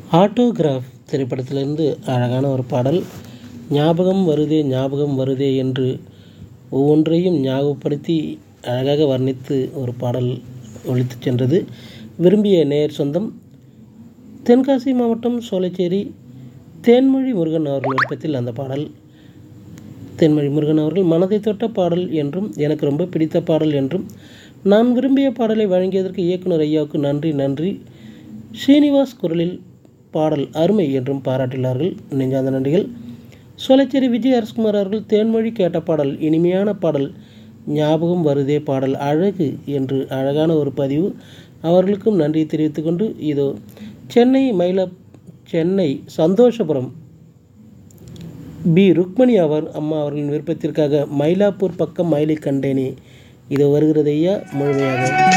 autograph திரைப்படத்திலிருந்து அழகான ஒரு பாடல் ஞாபகம் வருதே ஞாபகம் வருதே என்று ஒவ்வொன்றையும் ஞாபகப்படுத்தி அழகாக வர்ணித்து ஒரு பாடல் ஒலித்துச் சென்றது விரும்பிய நேயர் சொந்தம் தென்காசி மாவட்டம் சோலைச்சேரி தேன்மொழி முருகன் அவர்கள் விருப்பத்தில் அந்த பாடல் தென்மொழி முருகன் அவர்கள் மனதை தொட்ட பாடல் என்றும் எனக்கு ரொம்ப பிடித்த பாடல் என்றும் நான் விரும்பிய பாடலை வழங்கியதற்கு இயக்குனர் ஐயாவுக்கு நன்றி நன்றி ஸ்ரீனிவாஸ் குரலில் பாடல் அருமை என்றும் பாராட்டினார்கள் நெஞ்சார்ந்த நன்றிகள் சோலைச்சேரி விஜய் அரசகுமார் அவர்கள் தேன்மொழி கேட்ட பாடல் இனிமையான பாடல் ஞாபகம் வருதே பாடல் அழகு என்று அழகான ஒரு பதிவு அவர்களுக்கும் நன்றி தெரிவித்துக்கொண்டு இதோ சென்னை மயில சென்னை சந்தோஷபுரம் பி ருக்மணி அவர் அம்மா அவர்களின் விருப்பத்திற்காக மயிலாப்பூர் பக்கம் மயிலை கண்டேனே இது வருகிறது ஐயா முழுமையாக